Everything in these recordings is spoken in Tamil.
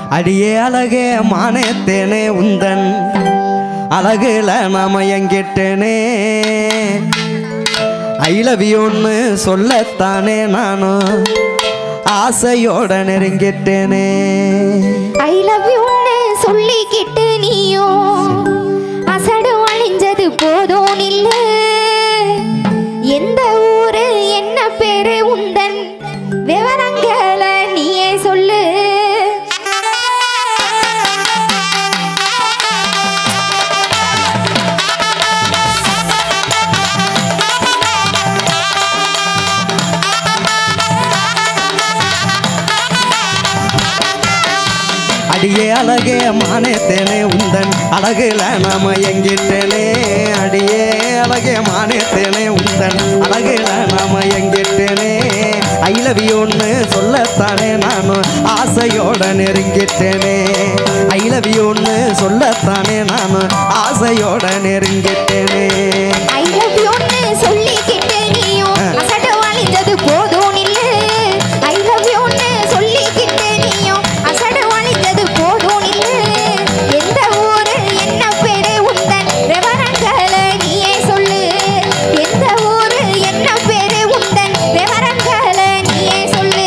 அடியே அழகே மானேத்தேனே உந்தன் அழகுல நாம எங்கிட்டேனே ஐ லவ் ஒன்று சொல்லத்தானே நானும் ஆசையோட நெருங்கிட்டேனே ஐ லவ் யூன்னு சொல்லிக்கிட்டு நீயும் அசடு அழிஞ்சது போதும் இல்ல எந்த ஊரு என்ன பேரு உந்தன் விவரங்களை நீயே சொல்லு அடியே அழகே மானேத்தேனே உந்தன் அழகுல நாம எங்கிட்டேனே அடியே அழகே மானேத்தேனே உந்தன் அழகுல நாம எங்கிட்டேனே ஐ லவ் ஒன்று சொல்லத்தானே நானும் ஆசையோட நெருங்கிட்டேனே ஐ லவ் ஒன்று சொல்லத்தானே நானும் ஆசையோட நெருங்கிட்டேனே ஐ லவ் யூன்னு சொல்லிக்கிட்டு நீயும் அசடு அழிஞ்சது போதும் இல்ல ஐ லவ் யூன்னு சொல்லிக்கிட்டு நீயும் அசடு அழிஞ்சது போதும் இல்ல எந்த ஊரு என்ன பேரு உந்தன் விவரங்களை நீயே சொல்லு எந்த ஊரு என்ன பேரு உந்தன் விவரங்களை நீயே சொல்லு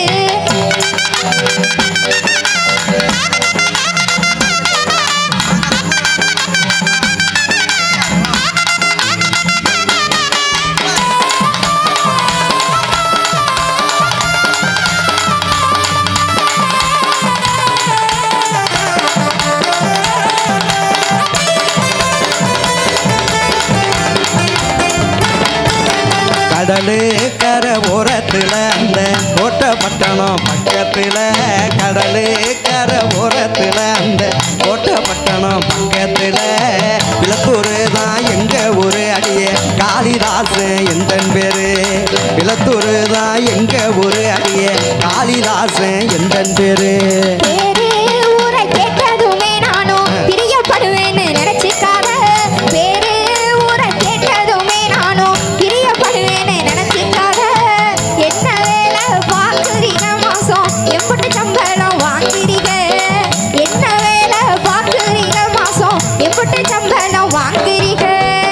கடலு கரை ஓரத்துல அந்த கோட்டை பட்டணம் பக்கத்துல கடலு கரை ஓரத்துல அந்த கோட்டை பட்டணம் பக்கத்துல விளத்தூர் தான் எங்க ஊரு அடியே காளிதாசு எந்த பேரு விளத்தூர் தான் எங்க ஊரு அடியே காளிதாசு எந்த பேரு பேரு ஊரை கேட்டதுமே நானும் பிரியப்படுவேன்னு நினைச்சுக்காத பேரு ஊரை கேட்டதுமே நானும் பிரியப்படுவேன்னு நினைச்சுக்காத என்ன வேலை பார்க்குறீங்க மாசம் எம்புட்டு சம்பளம் வாங்குறீங்க என்ன வேலை பார்க்குறீங்க மாசம் எம்புட்டு சம்பளம் வாங்குறீங்க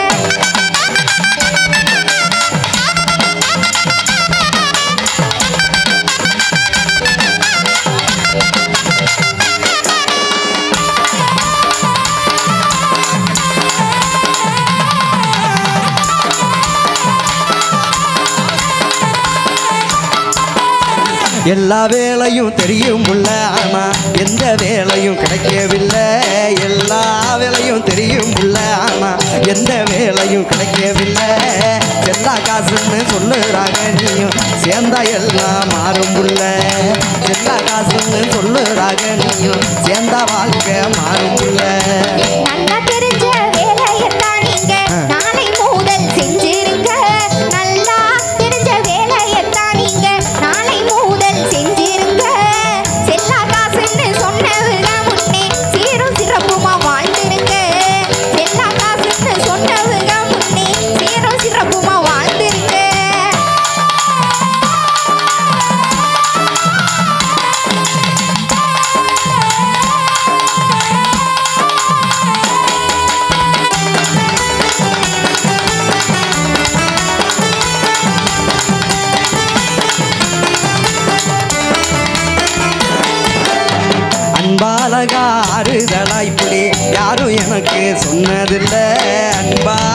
எல்லா வேலையும் தெரியும் புள்ள ஆனா எந்த வேலையும் கிடைக்கவில்லை எல்லா வேலையும் தெரியும் புள்ள ஆனா எந்த வேலையும் கிடைக்கவில்லை செல்லா காசுன்னு சொல்லுறாங்க நீயும் சேர்ந்தா எல்லாம் மாறும் புள்ள செல்லா காசுன்னு சொல்லுறாங்க நீயும் சேர்ந்தா வாழ்க்கை மாறும் புள்ள நல்லா தெரிஞ்ச வேலையத்தான் நீங்க நாளை முதல் செஞ்சிருங்க நல்லா தெரிஞ்ச வேலையத்தான் நீங்க நாளை முதல் செஞ்சிருங்க செல்லா காசுன்னு சொன்னவங்க முன்னே சீரும் சிறப்புமா வாழ்ந்துருங்க செல்லா காசுன்னு சொன்னவங்க முன்னே சீரும் சிறப்புமா வாழ்ந்துருங்க அன்பாலகா ஆறுதலா இப்படி யாரும் எனக்கு சொன்னதில்லை அன்பா